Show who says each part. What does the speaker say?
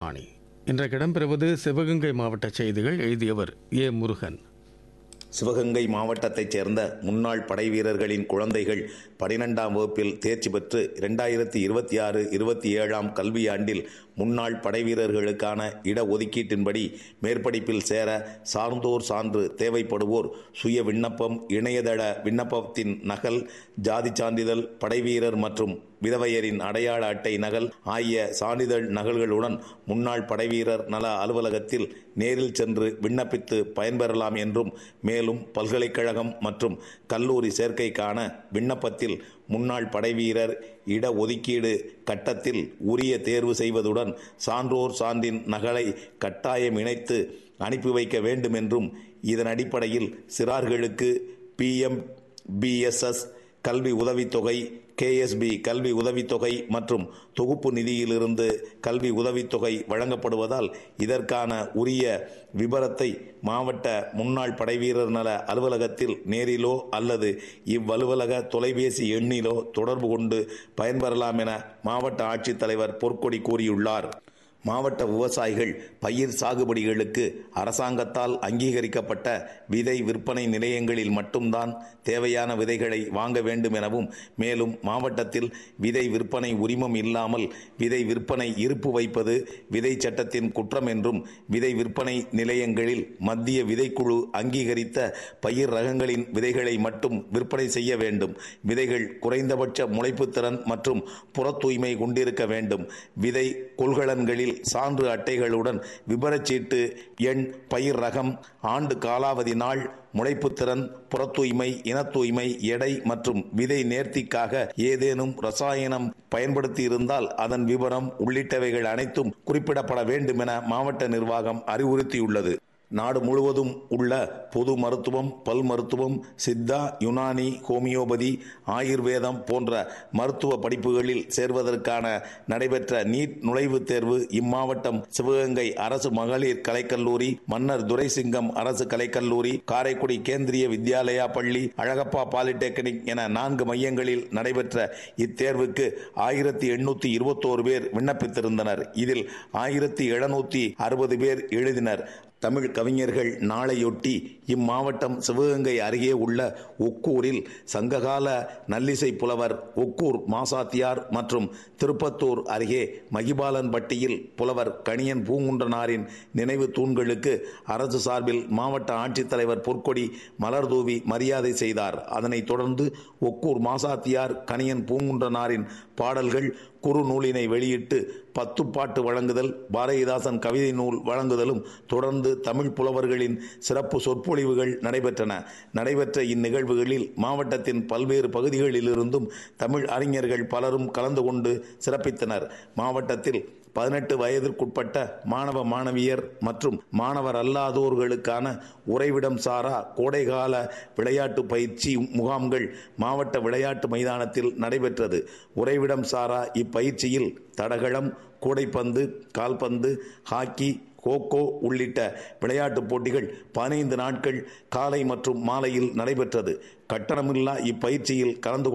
Speaker 1: ஆகாஷ்வாணி இன்றைக்கு இடம்பெறுவது சிவகங்கை மாவட்ட செய்திகள் எழுதியவர் ஏ முருகன்
Speaker 2: சிவகங்கை மாவட்டத்தைச் சேர்ந்த முன்னாள் படை வீரர்களின் குழந்தைகள் பனிரெண்டாம் வகுப்பில் தேர்ச்சி பெற்று இரண்டாயிரத்தி இருபத்தி ஆறு இருபத்தி ஏழாம் கல்வியாண்டில் முன்னாள் படை வீரர்களுக்கான இடஒதுக்கீட்டின்படி மேற்படிப்பில் சேர சார்ந்தோர் சான்று தேவைப்படுவோர் சுய விண்ணப்பம் இணையதள விண்ணப்பத்தின் நகல் ஜாதி சான்றிதழ் படைவீரர் மற்றும் விதவையரின் அடையாள அட்டை நகல் ஆகிய சான்றிதழ் நகல்களுடன் முன்னாள் படைவீரர் நல அலுவலகத்தில் நேரில் சென்று விண்ணப்பித்து பயன்பெறலாம் என்றும் மேலும் பல்கலைக்கழகம் மற்றும் கல்லூரி சேர்க்கைக்கான விண்ணப்பத்தில் முன்னாள் படைவீரர் இட ஒதுக்கீடு கட்டத்தில் உரிய தேர்வு செய்வதுடன் சான்றோர் சான்றின் நகலை கட்டாயம் இணைத்து அனுப்பி வைக்க வேண்டும் என்றும் இதன் அடிப்படையில் சிறார்களுக்கு பிஎம் பிஎஸ்எஸ் கல்வி உதவித்தொகை கேஎஸ்பி கல்வி உதவித்தொகை மற்றும் தொகுப்பு நிதியிலிருந்து கல்வி உதவித்தொகை வழங்கப்படுவதால் இதற்கான உரிய விபரத்தை மாவட்ட முன்னாள் படைவீரர் நல அலுவலகத்தில் நேரிலோ அல்லது இவ்வலுவலக தொலைபேசி எண்ணிலோ தொடர்பு கொண்டு பயன்பெறலாம் என மாவட்ட ஆட்சித்தலைவர் பொற்கொடி கூறியுள்ளார் மாவட்ட விவசாயிகள் பயிர் சாகுபடிகளுக்கு அரசாங்கத்தால் அங்கீகரிக்கப்பட்ட விதை விற்பனை நிலையங்களில் மட்டும்தான் தேவையான விதைகளை வாங்க வேண்டும் எனவும் மேலும் மாவட்டத்தில் விதை விற்பனை உரிமம் இல்லாமல் விதை விற்பனை இருப்பு வைப்பது விதை சட்டத்தின் குற்றம் என்றும் விதை விற்பனை நிலையங்களில் மத்திய விதைக்குழு அங்கீகரித்த பயிர் ரகங்களின் விதைகளை மட்டும் விற்பனை செய்ய வேண்டும் விதைகள் குறைந்தபட்ச முளைப்புத்திறன் மற்றும் புற தூய்மை கொண்டிருக்க வேண்டும் விதை கொள்கலன்களில் சான்று அட்டைகளுடன் விபரச்சீட்டு எண் பயிர் ரகம் ஆண்டு காலாவதி நாள் முளைப்புத்திறன் புறத்தூய்மை இனத்தூய்மை எடை மற்றும் விதை நேர்த்திக்காக ஏதேனும் ரசாயனம் பயன்படுத்தி இருந்தால் அதன் விவரம் உள்ளிட்டவைகள் அனைத்தும் குறிப்பிடப்பட வேண்டும் என மாவட்ட நிர்வாகம் அறிவுறுத்தியுள்ளது நாடு முழுவதும் உள்ள பொது மருத்துவம் பல் மருத்துவம் சித்தா யுனானி ஹோமியோபதி ஆயுர்வேதம் போன்ற மருத்துவ படிப்புகளில் சேர்வதற்கான நடைபெற்ற நீட் நுழைவுத் தேர்வு இம்மாவட்டம் சிவகங்கை அரசு மகளிர் கலைக்கல்லூரி மன்னர் துரைசிங்கம் அரசு கலைக்கல்லூரி காரைக்குடி கேந்திரிய வித்யாலயா பள்ளி அழகப்பா பாலிடெக்னிக் என நான்கு மையங்களில் நடைபெற்ற இத்தேர்வுக்கு ஆயிரத்தி எண்ணூத்தி இருபத்தோரு பேர் விண்ணப்பித்திருந்தனர் இதில் ஆயிரத்தி எழுநூத்தி அறுபது பேர் எழுதினர் தமிழ் கவிஞர்கள் நாளையொட்டி இம்மாவட்டம் சிவகங்கை அருகே உள்ள ஒக்கூரில் சங்ககால நல்லிசை புலவர் ஒக்கூர் மாசாத்தியார் மற்றும் திருப்பத்தூர் அருகே மகிபாலன்பட்டியில் புலவர் கணியன் பூங்குன்றனாரின் நினைவு தூண்களுக்கு அரசு சார்பில் மாவட்ட ஆட்சித்தலைவர் பொற்கொடி மலர்தூவி மரியாதை செய்தார் அதனைத் தொடர்ந்து ஒக்கூர் மாசாத்தியார் கணியன் பூங்குன்றனாரின் பாடல்கள் குறு நூலினை வெளியிட்டு பத்து பாட்டு வழங்குதல் பாரதிதாசன் கவிதை நூல் வழங்குதலும் தொடர்ந்து தமிழ் புலவர்களின் சிறப்பு சொற்பொழிவுகள் நடைபெற்றன நடைபெற்ற இந்நிகழ்வுகளில் மாவட்டத்தின் பல்வேறு பகுதிகளிலிருந்தும் தமிழ் அறிஞர்கள் பலரும் கலந்து கொண்டு சிறப்பித்தனர் மாவட்டத்தில் பதினெட்டு வயதிற்குட்பட்ட மாணவ மாணவியர் மற்றும் மாணவர் அல்லாதோர்களுக்கான உறைவிடம் சாரா கோடைகால விளையாட்டு பயிற்சி முகாம்கள் மாவட்ட விளையாட்டு மைதானத்தில் நடைபெற்றது உறைவிடம் சாரா இப்பயிற்சியில் தடகளம் கூடைப்பந்து கால்பந்து ஹாக்கி கோகோ உள்ளிட்ட விளையாட்டுப் போட்டிகள் பதினைந்து நாட்கள் காலை மற்றும் மாலையில் நடைபெற்றது கட்டணமில்லா இப்பயிற்சியில் கலந்து